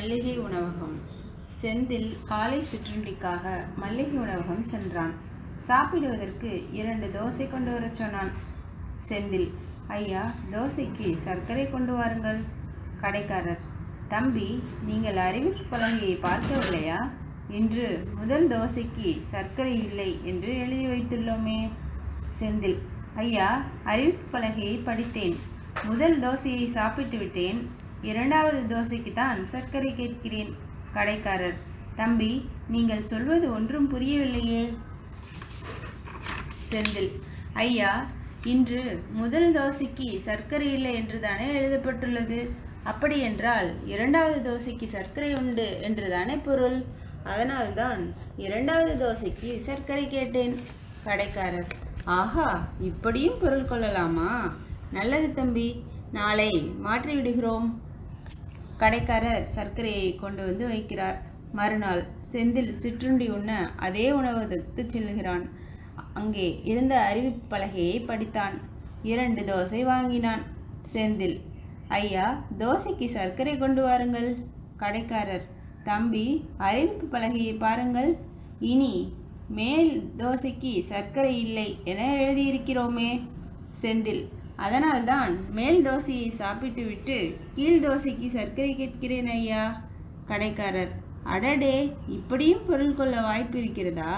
மல்லிகை உணவகம் செந்தில் காலை சிற்றுண்டிக்காக மல்லிகை உணவகம் சென்றான் சாப்பிடுவதற்கு இரண்டு தோசை கொண்டு வரச் சொன்னான் செந்தில் ஐயா தோசைக்கு சர்க்கரை கொண்டு வாருங்கள் கடைக்காரர் தம்பி நீங்கள் அறிவிப்பு பலகையை பார்க்கவில்லையா இன்று முதல் தோசைக்கு சர்க்கரை இல்லை என்று எழுதி வைத்துள்ளோமே செந்தில் ஐயா அறிவிப்பு பலகையை படித்தேன் முதல் தோசையை சாப்பிட்டு விட்டேன் இரண்டாவது தோசைக்கு தான் சர்க்கரை கேட்கிறேன் கடைக்காரர் தம்பி நீங்கள் சொல்வது ஒன்றும் புரியவில்லையே செந்தில் ஐயா இன்று முதல் தோசைக்கு சர்க்கரை இல்லை என்று தானே எழுதப்பட்டுள்ளது அப்படி என்றால் இரண்டாவது தோசைக்கு சர்க்கரை உண்டு என்று தானே பொருள் அதனால்தான் இரண்டாவது தோசைக்கு சர்க்கரை கேட்டேன் கடைக்காரர் ஆஹா இப்படியும் பொருள் கொள்ளலாமா நல்லது தம்பி நாளை மாற்றி விடுகிறோம் கடைக்காரர் சர்க்கரையை கொண்டு வந்து வைக்கிறார் மறுநாள் செந்தில் சிற்றுண்டி உண்ண அதே உணவகத்துக்கு செல்கிறான் அங்கே இருந்த அறிவிப்பு பலகையை படித்தான் இரண்டு தோசை வாங்கினான் செந்தில் ஐயா தோசைக்கு சர்க்கரை கொண்டு வாருங்கள் கடைக்காரர் தம்பி அறிவிப்பு பலகையை பாருங்கள் இனி மேல் தோசைக்கு சர்க்கரை இல்லை என எழுதியிருக்கிறோமே செந்தில் அதனால்தான் மேல் தோசையை சாப்பிட்டு விட்டு கீழ் தோசைக்கு சர்க்கரை கேட்கிறேன் ஐயா கடைக்காரர் அடடே இப்படியும் பொருள் கொள்ள வாய்ப்பு இருக்கிறதா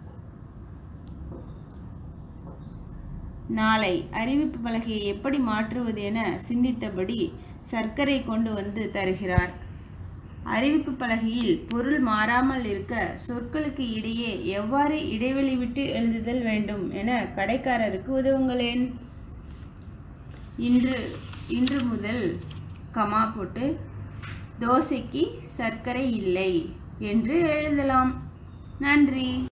நாளை அறிவிப்பு பலகையை எப்படி மாற்றுவது என சிந்தித்தபடி சர்க்கரை கொண்டு வந்து தருகிறார் அறிவிப்பு பலகையில் பொருள் மாறாமல் இருக்க சொற்களுக்கு இடையே எவ்வாறு இடைவெளி விட்டு எழுதுதல் வேண்டும் என கடைக்காரருக்கு உதவுங்களேன் இன்று இன்று முதல் கமா போட்டு தோசைக்கு சர்க்கரை இல்லை என்று எழுதலாம் நன்றி